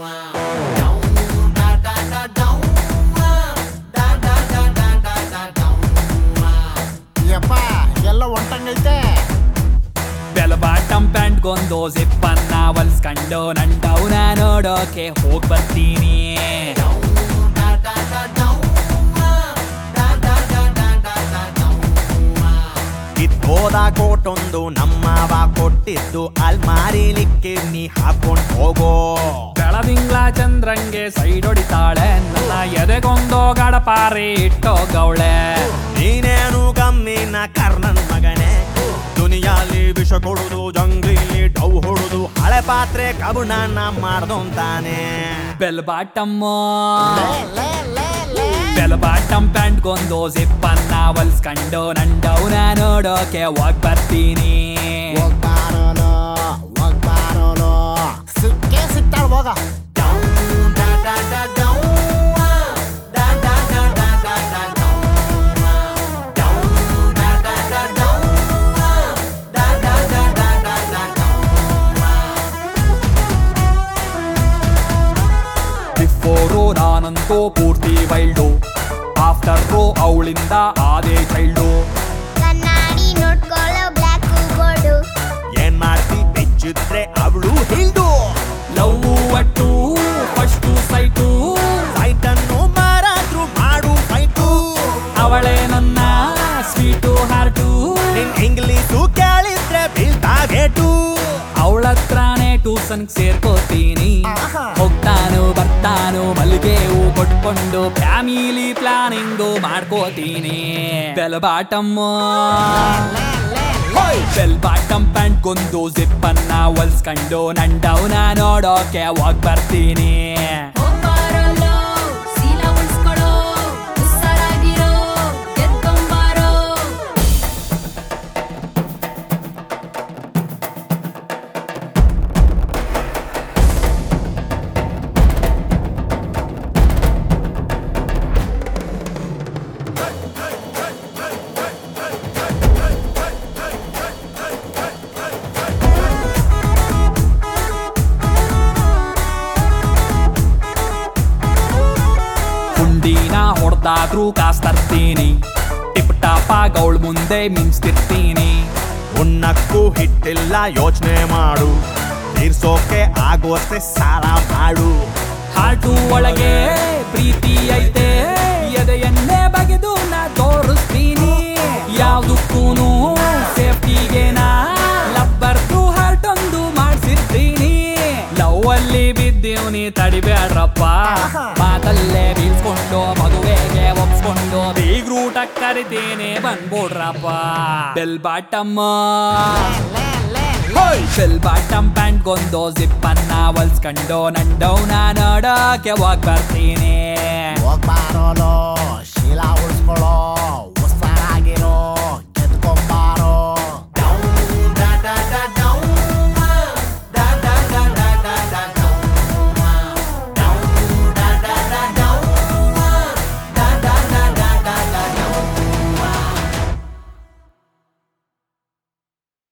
ಯಪ್ಪ ಎಲ್ಲ ಹೊಂಟಂಗೈತೆ bell bottom ಪ್ಯಾಂಟ್ಗೊಂದು ಜಿಪ್ಪನ್ನ ಹೊಲ್ಸ್ಕೊಂಡು ನಂಡವ್ನ ನೋಡೋಕೆ ಹೋಗ್ ಬರ್ತೀನಿ ಕಿತ್ತೋದ ಕೋಟೊಂದು ನಮ್ಮವ ಕೊಟ್ಟಿದ್ದು ಅಲ್ಮಾರಿಲಿಕ್ಕೆ ನೀ ಹಾಕೊಂಡ್ ಹೋಗೋ ಬೆಳದಿಂಗ್ಲ ಚಂದ್ರಂಗೆ ಸೈಡ್ ಹೊಡಿತಾಳೆ ನನ್ನ ಎದೆಗೊಂದು ಗಡಪಾರಿ ಇಟ್ಟೋಗವಳೆ ನೀನೇನು ಕಮ್ಮಿನ ಕರ್ಣನ್ ಮಗನೇ ದುನಿಯಾಲಿ ವಿಷ ಕೊಡುದು ಜಂಗ್ಲಿಲಿ ಡೌ ಹೊಡುದು ಹಳೆ ಪಾತ್ರೆ ಕಬುಣನ ಮಾಡ್ದೊಂತಾನೆ ಬೆಲ್ ಬಾಟಮ್ ಲೇ, ಲೇ, ಲೇ, ಲೇ. ಬೆಲ್ ಬಾಟಮ್ ಪ್ಯಾಂಟ್ಗೊಂದು ಜಿಪ್ಪನ್ನ ಹೊಲ್ಸ್ಕೊಂಡು ನಂಡವ್ನ ನೋಡೋಕೆ ಹೋಗ್ ಬರ್ತೀನಿ ಹೋಗ್ಬಾರೋನು ಹೋಗ್ಬಾರೋನು ಸಿಕ್ಕೇ ಸಿಕ್ತಾಳ ಹೋಗ ಬಿಫೋರು ನಾನಂತೂ ಪೂರ್ತಿ ವೈಲ್ಡು ಆಫ್ಟರು ಅವಳಿಂದ ಆದೇ ಚೈಲ್ಡು ಕನ್ನಡಿ ನೋಡ್ಕೊಳ್ಳೋ ಬ್ಲ್ಯಾಕ್ ಬೋರ್ಡು ಏನ್ ಮಾಡ್ತಿ ಬೆಚ್ಚಿದ್ರೆ ಅವಳು ಹಿಲ್ದು ಲವ್ ಒಟ್ಟು ಫಸ್ಟು ಸೈಟು ಸೈಟನ್ನು ಮಾರಾದ್ರು ಮಾಡು ಫೈಟು ಅವಳೇ ನನ್ನ ಸ್ವೀಟು ಹಾರ್ಟು ನಿನ್ ಇಂಗ್ಲೀಷು ಕೇಳಿದ್ರೆ ಬೀಳ್ತಾಗೇಟು ಅವಳತ್ರನೇ ಟ್ಯೂಷನ್ ಸೇರ್ಕೋತೀನಿ ಆಹಾ. ಹೋಗ್ತಾನು ಬರ್ತಾನು ಮಲ್ಲಿಗೆ ಹೂ ಕೊಟ್ಕೊಂಡು ಫ್ಯಾಮಿಲಿ ಪ್ಲಾನಿಂಗು ಮಾಡ್ಕೋತೀನಿ ಬೆಲ್ ಬಾಟಮ್ ಬೆಲ್ ಬಾಟಮ್ ಪ್ಯಾಂಟ್ಗೊಂದು ಜಿಪ್ಪನ್ನ ಹೊಲ್ಸ್ಕೊಂಡು ನಂಡವ್ನ ನೋಡೋಕೆ ಹೋಗ್ ಬರ್ತೀನಿ ಹೋಗ್ಬಾರಲ್ಲೋ ಸೀಲ ಉಳ್ಸ್ಕೊಳೋ ಹುಷಾರಾಗಿರೋ ಎತ್ಕೊಂಬಾರೋ ಹುಂಡಿನ ಹೊಡ್ದಾದ್ರೂ ಕಾಸ್ ತರ್ತೀನಿ ಟಿಪ್ ಟಾಪ್ ಅವಳ ಮುಂದೆ ಮಿಂಚ್ತಿರ್ತೀನಿ ಉಣ್ಣಕ್ಕೂ ಹಿಟ್ಟಿಲ್ಲ ಯೋಚನೆ ಮಾಡು ತೀರ್ಸೋಕೆ ಆಗೋಷ್ಟೇ ಸಾಲ ಮಾಡು ಹಾಟು ಒಳಗೆ ಪ್ರೀತಿ ಐತೆ ಎದೆಯನ್ನೇ ಬಗೆದು ನಾ ತೋರಿಸ್ತೀನಿ ಯಾವ್ದಕ್ಕೂನು ಸೇಫ್ಟಿಗೆ ನಾ ಲಬ್ಬರ್ದು ಹಾರ್ಟ್ ಒಂದು ಮಾಡ್ಸಿರ್ತೀನಿ ಲವ್ ಅಲ್ಲಿ ಬಿದ್ದೀವ್ನಿ ತಡಿಬೇಡ್ರಪ್ಪ ಮಾತಲ್ಲೇ ಬೀಳ್ಸ್ಕೊಂಡು ಮದುವೆಗೆ ಒಪ್ಸ್ಕೊಂಡು ಬೀಗ್ರೂಟ ಕರಿತೀನಿ ಬಂದ್ಬಿಡ್ರಪ್ಪ ಬೆಲ್ ಬಾಟಮ್ಮ ಬೆಲ್ ಬಾಟಮ್ ಪ್ಯಾಂಟ್ಗೊಂದು ಜಿಪ್ಪನ್ನ ಹೊಲ್ಸ್ಕೊಂಡು ನಂಡವ್ನ ನೋಡೋಕೆ ಹೋಗ್ ಬರ್ತೀನಿ ಹೋಗ್ಬಾರೋನು ಶೀಲ ಉಳಿಸ್ಕೊಳ್ಳೋ